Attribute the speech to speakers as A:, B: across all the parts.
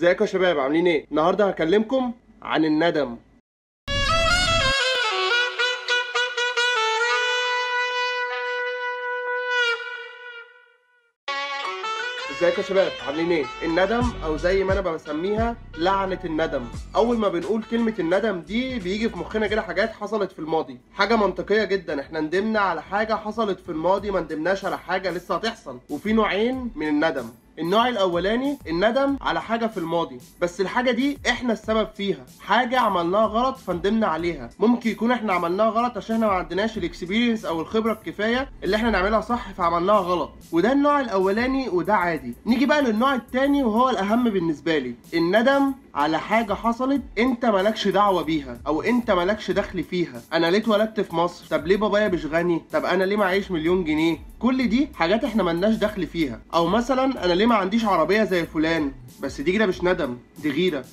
A: ازيكم يا شباب عاملين ايه النهارده هكلمكم عن الندم ازيكم يا شباب عاملين ايه الندم او زي ما انا بسميها لعنه الندم اول ما بنقول كلمه الندم دي بيجي في مخنا كده حاجات حصلت في الماضي حاجه منطقيه جدا احنا ندمنا على حاجه حصلت في الماضي ما ندمناش على حاجه لسه هتحصل وفي نوعين من الندم النوع الاولاني الندم على حاجه في الماضي بس الحاجه دي احنا السبب فيها حاجه عملناها غلط فندمنا عليها ممكن يكون احنا عملناها غلط عشان احنا ما عندناش الاكسبيرينس او الخبره الكفايه اللي احنا نعملها صح فعملناها غلط وده النوع الاولاني وده عادي نيجي بقى للنوع التاني وهو الاهم بالنسبه لي الندم على حاجه حصلت انت مالكش دعوه بيها او انت مالكش دخل فيها انا ليه اتولدت في مصر طب ليه بابايا مش غني طب انا ليه معيش مليون جنيه كل دي حاجات احنا ملناش دخل فيها او مثلا انا ليه ما عنديش عربيه زي فلان بس دي كده مش ندم دي غيره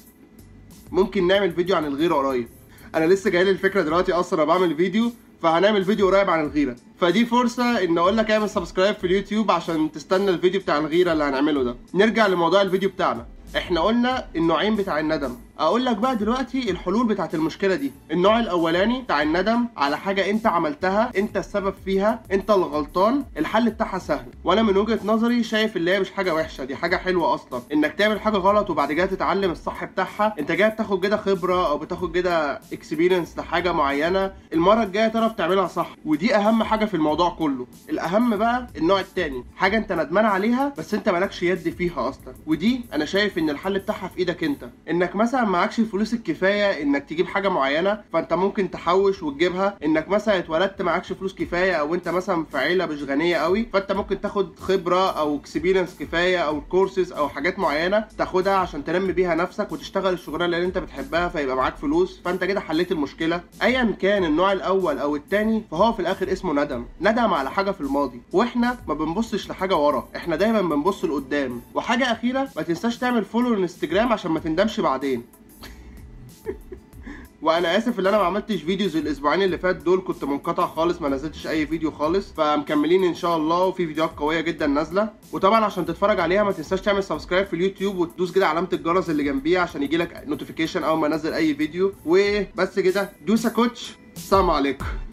A: ممكن نعمل فيديو عن الغيره قريب انا لسه جاي لي الفكره دلوقتي اصلا انا بعمل فيديو فهنعمل فيديو قريب عن الغيره فدي فرصه ان اقول لك اعمل سبسكرايب في اليوتيوب عشان تستنى الفيديو بتاع الغيره اللي هنعمله ده نرجع لموضوع الفيديو بتاعنا احنا قلنا النوعين بتاع الندم اقول لك بقى دلوقتي الحلول بتاعت المشكله دي النوع الاولاني بتاع الندم على حاجه انت عملتها انت السبب فيها انت اللي غلطان الحل بتاعها سهل وانا من وجهه نظري شايف اللي هي مش حاجه وحشه دي حاجه حلوه اصلا انك تعمل حاجه غلط وبعد كده تتعلم الصح بتاعها انت جاي بتاخد كده خبره او بتاخد كده اكسبيرينس لحاجه معينه المره الجايه تعرف تعملها صح ودي اهم حاجه في الموضوع كله الاهم بقى النوع التاني حاجه انت ندمان عليها بس انت مالكش يد فيها اصلا ودي انا شايف ان الحل بتاعها في ايدك انت انك مثلا معكش الفلوس الكفايه انك تجيب حاجه معينه فانت ممكن تحوش وتجيبها انك مثلا اتولدت معكش فلوس كفايه او انت مثلا في عيله مش غنيه قوي فانت ممكن تاخد خبره او اكسبيرينس كفايه او كورسز او حاجات معينه تاخدها عشان تنمي بيها نفسك وتشتغل الشغلانه اللي انت بتحبها فيبقى معاك فلوس فانت كده حليت المشكله ايا كان النوع الاول او التاني فهو في الاخر اسمه ندم ندم على حاجه في الماضي واحنا ما بنبصش لحاجه ورا احنا دايما بنبص لقدام وحاجه اخيره ما تنساش تعمل فولو الانستجرام عشان ما تندمش بعدين وانا اسف ان انا ما عملتش فيديوز الاسبوعين اللي فات دول كنت منقطع خالص ما نزلتش اي فيديو خالص فمكملين ان شاء الله وفي فيديوهات قويه جدا نازله وطبعا عشان تتفرج عليها ما تنساش تعمل سبسكرايب في اليوتيوب وتدوس كده علامه الجرس اللي جنبيها عشان يجيلك نوتيفيكيشن اول ما انزل اي فيديو وبس كده دوسا كوتش السلام عليكم